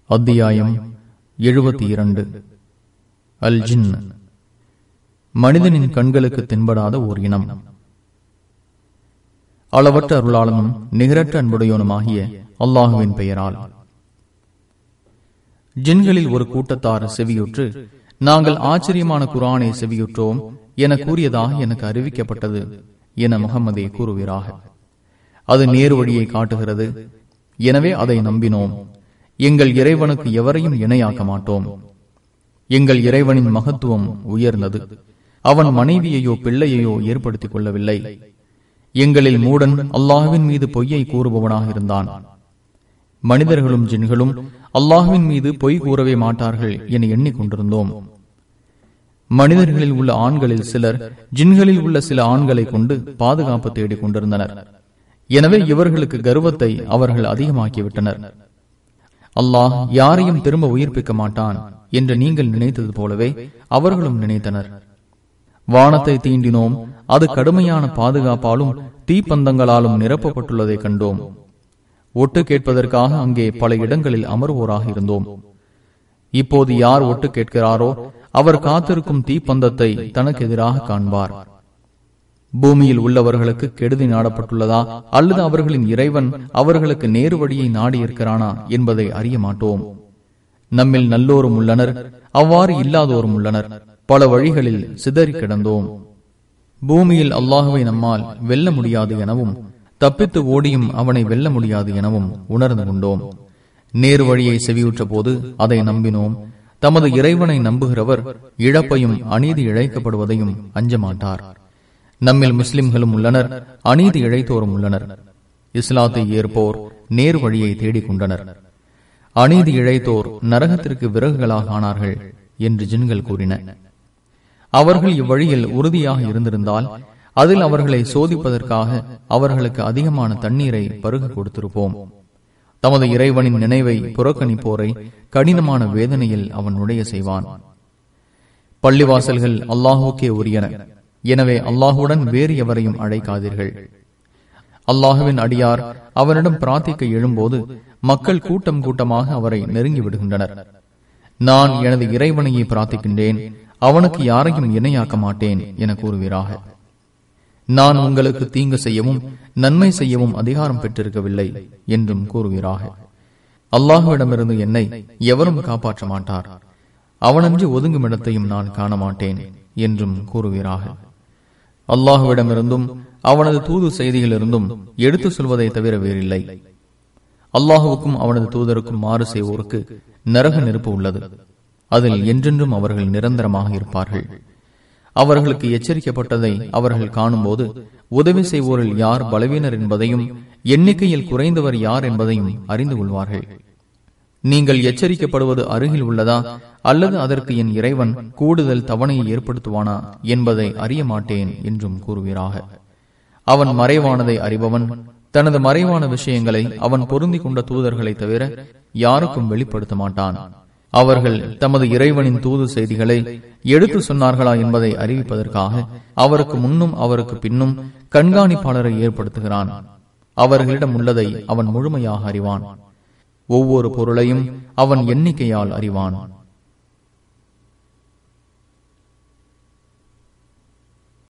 அத்தியாயம் எழுபத்தி இரண்டு அல் ஜின் மனிதனின் கண்களுக்கு தென்படாத ஓர் இனம் அளவற்ற அருளாளனும் நிகரற்ற அன்புடையோனுமாகிய அல்லாஹுவின் பெயரால் ஜின்களில் ஒரு கூட்டத்தார் செவியுற்று நாங்கள் ஆச்சரியமான குரானை செவியுற்றோம் என கூறியதாக எனக்கு அறிவிக்கப்பட்டது என முகமதே கூறுவீராக அது நேரு வழியை காட்டுகிறது எனவே அதை நம்பினோம் எங்கள் இறைவனுக்கு எவரையும் இணையாக்க மாட்டோம் எங்கள் இறைவனின் மகத்துவம் உயர்ந்தது அவன் மனைவியையோ பிள்ளையையோ ஏற்படுத்திக் கொள்ளவில்லை எங்களில் மூடன் அல்லாஹுவின் மீது பொய்யை கூறுபவனாக இருந்தான் மனிதர்களும் ஜின்களும் அல்லாஹுவின் மீது பொய் கூறவே மாட்டார்கள் என எண்ணிக்கொண்டிருந்தோம் மனிதர்களில் உள்ள ஆண்களில் சிலர் ஜின்களில் உள்ள சில ஆண்களை கொண்டு பாதுகாப்பு தேடிக் கொண்டிருந்தனர் எனவே இவர்களுக்கு கர்வத்தை அவர்கள் அதிகமாக்கிவிட்டனர் அல்லாஹ் யாரையும் திரும்ப உயிர்ப்பிக்க மாட்டான் என்று நீங்கள் நினைத்தது போலவே அவர்களும் நினைத்தனர் வானத்தை தீண்டினோம் அது கடுமையான பாதுகாப்பாலும் தீப்பந்தங்களாலும் நிரப்பப்பட்டுள்ளதை கண்டோம் ஒட்டு கேட்பதற்காக அங்கே பல இடங்களில் அமர்வோராக இருந்தோம் இப்போது யார் ஒட்டு கேட்கிறாரோ அவர் காத்திருக்கும் தீப்பந்தத்தை தனக்கு எதிராக காண்பார் பூமியில் உள்ளவர்களுக்கு கெடுதி நாடப்பட்டுள்ளதா அல்லது அவர்களின் இறைவன் அவர்களுக்கு நேரு வழியை நாடி இருக்கிறானா என்பதை அறிய மாட்டோம் நம்மில் நல்லோரும் உள்ளனர் அவ்வாறு இல்லாதோரும் உள்ளனர் பல வழிகளில் சிதறி கிடந்தோம் பூமியில் அல்லாஹுவை நம்மால் வெல்ல முடியாது எனவும் தப்பித்து ஓடியும் அவனை வெல்ல முடியாது எனவும் உணர்ந்து கொண்டோம் நேரு வழியை செவியுற்ற போது அதை நம்பினோம் தமது இறைவனை நம்புகிறவர் இழப்பையும் அநீதி இழைக்கப்படுவதையும் அஞ்ச மாட்டார் நம்மில் முஸ்லிம்களும் உள்ளனர் அநீதி இழைத்தோரும் உள்ளனர் இஸ்லாத்தை ஏற்போர் நேர் வழியை தேடிக் கொண்டனர் அநீதி இழைத்தோர் நரகத்திற்கு விறகுகளாக ஆனார்கள் என்று ஜின்கள் கூறின அவர்கள் இவ்வழியில் உறுதியாக இருந்திருந்தால் அதில் அவர்களை சோதிப்பதற்காக அவர்களுக்கு அதிகமான தண்ணீரை பருக கொடுத்திருப்போம் தமது இறைவனின் நினைவை புறக்கணிப்போரை கடினமான வேதனையில் அவன் நுழைய செய்வான் பள்ளிவாசல்கள் அல்லாஹுக்கே உரியன எனவே அல்லாஹுடன் வேறு எவரையும் அழைக்காதீர்கள் அல்லாஹுவின் அடியார் அவரிடம் பிரார்த்திக்க எழும்போது மக்கள் கூட்டம் கூட்டமாக அவரை நெருங்கி விடுகின்றனர் நான் எனது இறைவனையை பிரார்த்திக்கின்றேன் அவனுக்கு யாரையும் இணையாக்க மாட்டேன் என கூறுவீராக நான் உங்களுக்கு தீங்கு செய்யவும் நன்மை செய்யவும் அதிகாரம் பெற்றிருக்கவில்லை என்றும் கூறுவீராக அல்லாஹுவிடமிருந்து என்னை எவரும் காப்பாற்ற மாட்டார் அவனன்றி ஒதுங்கும் இடத்தையும் நான் காண மாட்டேன் என்றும் கூறுவீராக அல்லாஹுவிடமிருந்தும் அவனது தூது செய்தியிலிருந்தும் எடுத்து சொல்வதை தவிர வேறில்லை அல்லாஹுவுக்கும் அவனது தூதருக்கும் மாறு செய்வோருக்கு நரக நெருப்பு உள்ளது அதில் என்றென்றும் அவர்கள் நிரந்தரமாக இருப்பார்கள் அவர்களுக்கு எச்சரிக்கப்பட்டதை அவர்கள் காணும்போது உதவி செய்வோரில் யார் பலவீனர் என்பதையும் எண்ணிக்கையில் குறைந்தவர் யார் என்பதையும் அறிந்து கொள்வார்கள் நீங்கள் எச்சரிக்கப்படுவது அருகில் உள்ளதா அல்லது அதற்கு என் இறைவன் கூடுதல் தவணையை ஏற்படுத்துவானா என்பதை அறிய மாட்டேன் என்றும் கூறுவீராக அவன் மறைவானதை அறிபவன் தனது மறைவான விஷயங்களை அவன் பொருந்திக் கொண்ட தூதர்களை தவிர யாருக்கும் வெளிப்படுத்த மாட்டான் அவர்கள் தமது இறைவனின் தூது செய்திகளை எடுத்து சொன்னார்களா என்பதை அறிவிப்பதற்காக அவருக்கு முன்னும் அவருக்கு பின்னும் கண்காணிப்பாளரை ஏற்படுத்துகிறான் அவர்களிடம் உள்ளதை அவன் முழுமையாக அறிவான் ஒவ்வொரு பொருளையும் அவன் எண்ணிக்கையால் அறிவான்